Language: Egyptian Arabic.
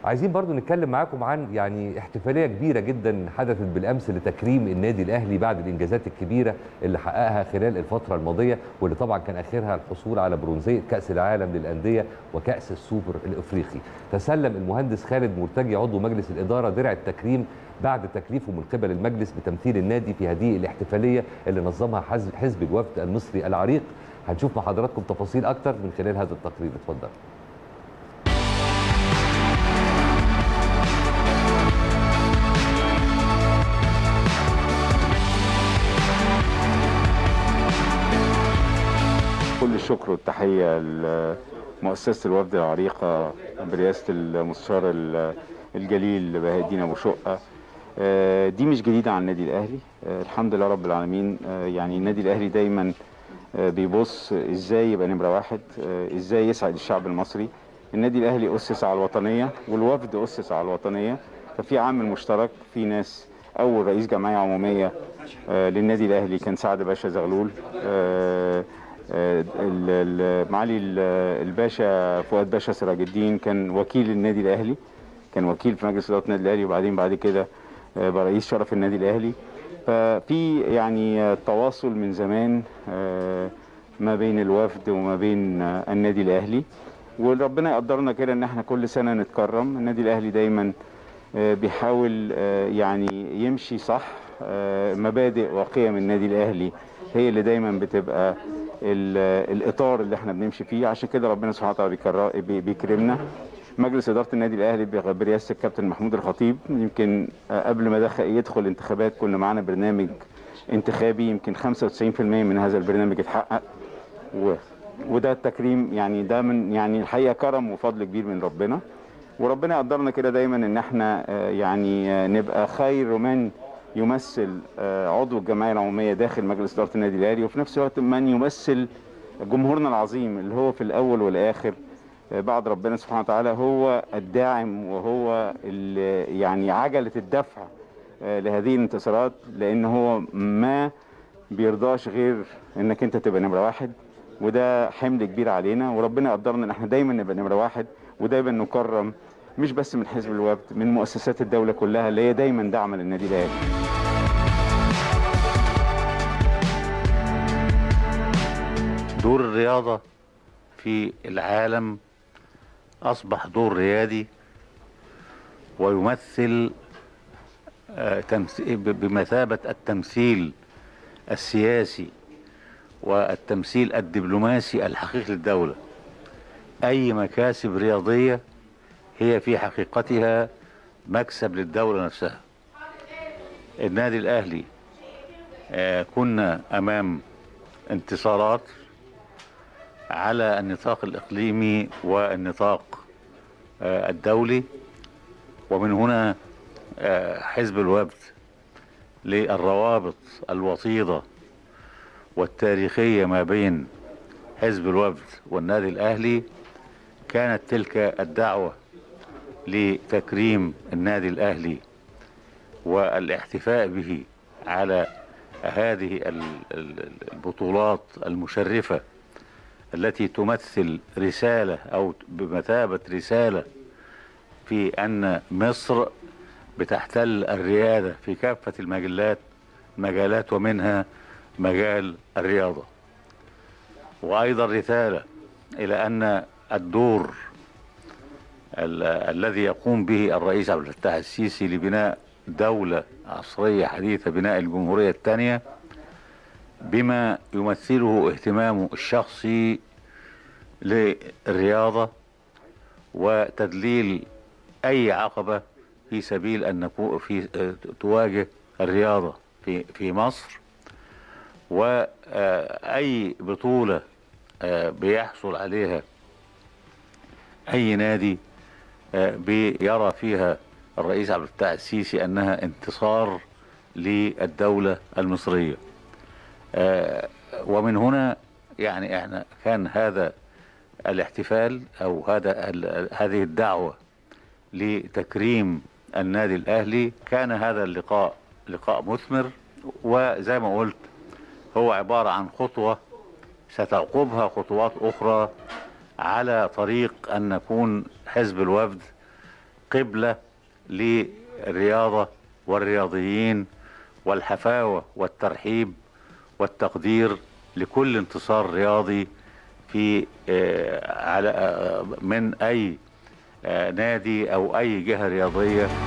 عايزين برضو نتكلم معاكم عن يعني احتفاليه كبيره جدا حدثت بالامس لتكريم النادي الاهلي بعد الانجازات الكبيره اللي حققها خلال الفتره الماضيه واللي طبعا كان اخرها الحصول على برونزيه كاس العالم للانديه وكاس السوبر الافريقي تسلم المهندس خالد مرتجي عضو مجلس الاداره درع التكريم بعد تكليفه من قبل المجلس بتمثيل النادي في هذه الاحتفاليه اللي نظمها حزب حزب الوفد المصري العريق هنشوف مع حضراتكم تفاصيل اكتر من خلال هذا التقرير اتفضل كل الشكر والتحية لمؤسسة الوفد العريقة برئاسة المستشار الجليل بهاء الدين أبو شقة آه، دي مش جديدة عن النادي الأهلي آه، الحمد لله رب العالمين آه، يعني النادي الأهلي دايما بيبص ازاي يبقى نمرة واحد ازاي يسعد الشعب المصري النادي الأهلي أسس على الوطنية والوفد أسس على الوطنية ففي عامل مشترك في ناس أول رئيس جمعية عمومية للنادي الأهلي كان سعد باشا زغلول معالي الباشا فؤاد باشا سراج الدين كان وكيل النادي الاهلي كان وكيل في مجلس اداره النادي الاهلي وبعدين بعد كده بقى رئيس شرف النادي الاهلي ففي يعني تواصل من زمان ما بين الوفد وما بين النادي الاهلي وربنا يقدرنا كده ان احنا كل سنه نتكرم النادي الاهلي دايما بيحاول يعني يمشي صح مبادئ وقيم النادي الاهلي هي اللي دايما بتبقى الاطار اللي احنا بنمشي فيه عشان كده ربنا سبحانه وتعالى بيكرمنا مجلس اداره النادي الاهلي برئاسه الكابتن محمود الخطيب يمكن قبل ما دخل يدخل الانتخابات كنا معانا برنامج انتخابي يمكن 95% من هذا البرنامج اتحقق و وده التكريم يعني ده من يعني الحقيقه كرم وفضل كبير من ربنا وربنا يقدرنا كده دايما ان احنا يعني نبقى خير من يمثل عضو الجمعيه العموميه داخل مجلس اداره النادي الاهلي وفي نفس الوقت من يمثل جمهورنا العظيم اللي هو في الاول والاخر بعد ربنا سبحانه وتعالى هو الداعم وهو يعني عجله الدفع لهذه الانتصارات لان هو ما بيرضاش غير انك انت تبقى نمره واحد وده حمل كبير علينا وربنا يقدرنا ان احنا دايما نبقى نمره واحد ودايما نكرم مش بس من حزب الوفد من مؤسسات الدولة كلها اللي هي دايما داعمة للنادي الاهلي دور الرياضة في العالم أصبح دور ريادي ويمثل بمثابة التمثيل السياسي والتمثيل الدبلوماسي الحقيقي للدولة أي مكاسب رياضية هي في حقيقتها مكسب للدولة نفسها النادي الأهلي آه كنا أمام انتصارات على النطاق الإقليمي والنطاق آه الدولي ومن هنا آه حزب الوفد للروابط الوطيدة والتاريخية ما بين حزب الوفد والنادي الأهلي كانت تلك الدعوة لتكريم النادي الأهلي والاحتفاء به على هذه البطولات المشرفة التي تمثل رسالة أو بمثابة رسالة في أن مصر بتحتل الريادة في كافة المجالات مجالات ومنها مجال الرياضة وأيضا رسالة إلى أن الدور ال الذي يقوم به الرئيس عبد الفتاح السيسي لبناء دولة عصرية حديثة بناء الجمهورية الثانية بما يمثله اهتمامه الشخصي للرياضة وتدليل أي عقبة في سبيل أن نكون في تواجه الرياضة في في مصر وأي بطولة بيحصل عليها أي نادي بيرى فيها الرئيس عبد الفتاح السيسي أنها انتصار للدولة المصرية ومن هنا يعني احنا كان هذا الاحتفال أو هذا هذه الدعوة لتكريم النادي الأهلي كان هذا اللقاء لقاء مثمر وزي ما قلت هو عبارة عن خطوة ستعقبها خطوات أخرى على طريق أن نكون حزب الوفد قبلة للرياضة والرياضيين والحفاوة والترحيب والتقدير لكل انتصار رياضي في آه، على آه، من أي آه، نادي أو أي جهة رياضية